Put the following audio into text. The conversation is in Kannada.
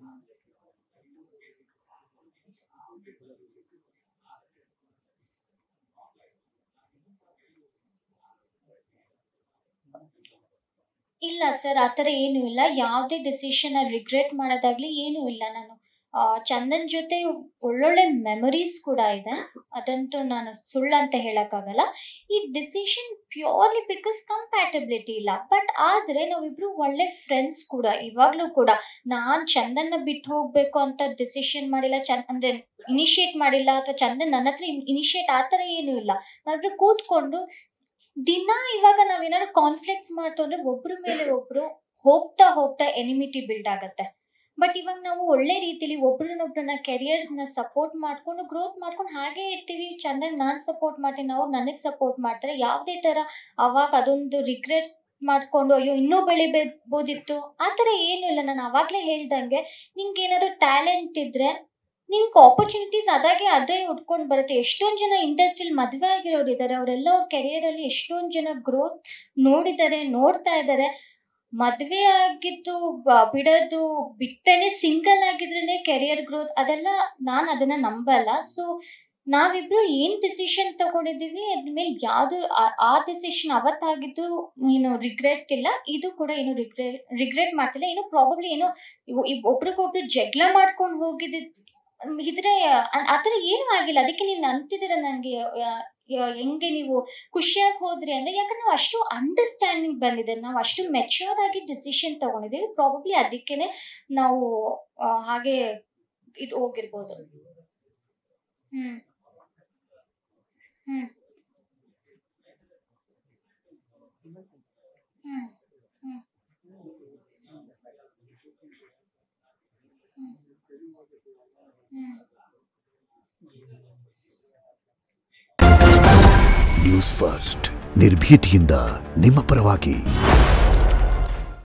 ಇಲ್ಲ ಸರ್ ಆ ಥರ ಏನೂ ಇಲ್ಲ ಯಾವುದೇ ಡಿಸಿಷನ್ನ ರಿಗ್ರೆಟ್ ಮಾಡೋದಾಗ್ಲಿ ಏನೂ ಇಲ್ಲ ನಾನು ಆ, ಚಂದನ್ ಜೊತೆ ಒಳ್ಳೊಳ್ಳೆ ಮೆಮೊರೀಸ್ ಕೂಡ ಇದೆ ಅದಂತೂ ನಾನು ಸುಳ್ಳು ಅಂತ ಹೇಳೋಕ್ಕಾಗಲ್ಲ ಈ ಡಿಸಿಷನ್ ಪ್ಯೂರ್ಲಿ ಬಿಕಾಸ್ ಕಂಪ್ಯಾಟಬಿಲಿಟಿ ಇಲ್ಲ ಬಟ್ ಆದರೆ ನಾವಿಬ್ರು ಒಳ್ಳೆ ಫ್ರೆಂಡ್ಸ್ ಕೂಡ ಇವಾಗಲೂ ಕೂಡ ನಾನು ಚಂದನ್ನ ಬಿಟ್ಟು ಹೋಗಬೇಕು ಅಂತ ಡಿಸಿಷನ್ ಮಾಡಿಲ್ಲ ಚಂದ ಅಂದರೆ ಇನಿಷಿಯೇಟ್ ಮಾಡಿಲ್ಲ ಅಥವಾ ಚಂದನ್ ನನ್ನ ಹತ್ರ ಇನಿಷಿಯೇಟ್ ಆ ಥರ ಏನೂ ಇಲ್ಲ ನಾವಿಬ್ರು ಕೂತ್ಕೊಂಡು ದಿನ ಇವಾಗ ನಾವೇನಾದ್ರು ಕಾನ್ಫ್ಲಿಕ್ಟ್ಸ್ ಮಾಡ್ತು ಅಂದ್ರೆ ಒಬ್ರ ಮೇಲೆ ಒಬ್ರು ಹೋಗ್ತಾ ಹೋಗ್ತಾ ಎನಿಮಿಟಿ ಬಿಲ್ಡ್ ಆಗತ್ತೆ ಬಟ್ ಇವಾಗ ನಾವು ಒಳ್ಳೆ ರೀತಿಲಿ ಒಬ್ರನ್ನೊಬ್ರನ್ನ ಕೆರಿಯರ್ಸ್ನ ಸಪೋರ್ಟ್ ಮಾಡ್ಕೊಂಡು ಗ್ರೋತ್ ಮಾಡ್ಕೊಂಡು ಹಾಗೆ ಇರ್ತೀವಿ ಚಂದಾಗಿ ನಾನು ಸಪೋರ್ಟ್ ಮಾಡ್ತೀನಿ ಅವ್ರು ನನಗೆ ಸಪೋರ್ಟ್ ಮಾಡ್ತಾರೆ ಯಾವುದೇ ಥರ ಅವಾಗ ಅದೊಂದು ರಿಗ್ರೆಟ್ ಮಾಡ್ಕೊಂಡು ಅಯ್ಯೋ ಇನ್ನೂ ಬೆಳಿಬೋದಿತ್ತು ಆ ಥರ ಏನೂ ಇಲ್ಲ ನಾನು ಅವಾಗಲೇ ಹೇಳ್ದಂಗೆ ನಿಂಗೆ ಏನಾದ್ರು ಟ್ಯಾಲೆಂಟ್ ಇದ್ರೆ ನಿನ್ಗೆ ಆಪರ್ಚುನಿಟೀಸ್ ಅದಾಗೆ ಅದೇ ಉಟ್ಕೊಂಡು ಬರುತ್ತೆ ಎಷ್ಟೊಂದು ಜನ ಇಂಡಸ್ಟ್ರಿಯಲ್ಲಿ ಮದುವೆ ಆಗಿರೋರು ಇದ್ದಾರೆ ಅವರೆಲ್ಲ ಅವ್ರ ಕೆರಿಯರಲ್ಲಿ ಎಷ್ಟೊಂದು ಜನ ಗ್ರೋತ್ ನೋಡಿದ್ದಾರೆ ನೋಡ್ತಾ ಇದ್ದಾರೆ ಮದುವೆ ಆಗಿದ್ದು ಬ- ಬಿಡೋದು ಬಿಟ್ಟನೆ ಸಿಂಗಲ್ ಆಗಿದ್ರೇನೆ ಕೆರಿಯರ್ ಗ್ರೋತ್ ಅದೆಲ್ಲ ನಾನು ಅದನ್ನ ನಂಬಲ್ಲ ಸೊ ನಾವಿಬ್ರು ಏನ್ ಡಿಸಿಷನ್ ತಗೊಂಡಿದೀವಿ ಅದ್ರ ಮೇಲೆ ಯಾವ್ದು ಆ- ಆ ಡಿಸಿಷನ್ ಅವತ್ತಾಗಿದ್ದು ಏನು ರಿಗ್ರೆಟ್ ಇಲ್ಲ ಇದು ಕೂಡ ಏನು ರಿಗ್ರೆಟ್ ರಿಗ್ರೆಟ್ ಮಾಡ್ತಿಲ್ಲ ಏನು ಪ್ರಾಬಬ್ಲಿ ಏನೋ ಇವ್- ಇವ್ ಒಬ್ರಿಗೊಬ್ರು ಜಗಳ ಮಾಡ್ಕೊಂಡು ಹೋಗಿದ್ದು ಇದ್ರೆ ಆ- ಆ ಥರ ಏನೂ ಆಗಿಲ್ಲ ಅದಕ್ಕೆ ನೀವು ಅಂತಿದ್ದೀರ ನನಗೆ ಹೆಂಗೆ ನೀವು ಖುಷಿಯಾಗಿ ಹೋದ್ರಿ ಅಂದ್ರೆ ಯಾಕಂದ್ರೆ ನಾವು ಅಷ್ಟು ಅಂಡರ್ಸ್ಟ್ಯಾಂಡಿಂಗ್ ಬಂದಿದೆ ನಾವು ಅಷ್ಟು ಮೆಚ್ಯೂರ್ ಆಗಿ ಡಿಸಿಷನ್ ತಗೊಂಡಿದ್ದೀವಿ ಪ್ರಾಬಬ್ಲಿ ಅದಕ್ಕೇನೆ ನಾವು ಆ, ಹಾಗೆ ಇದು ಹೋಗಿರ್ಬೋದು ಹ್ಮ್ ಹ್ಮ್ ಹ್ಮ್ ಹ್ಮ್ ಹ್ಮ್ ಹ್ಮ್ ನ್ಯೂಸ್ ಫಸ್ಟ್ ನಿರ್ಭೀತಿಯಿಂದ ನಿಮ್ಮ ಪರವಾಗಿ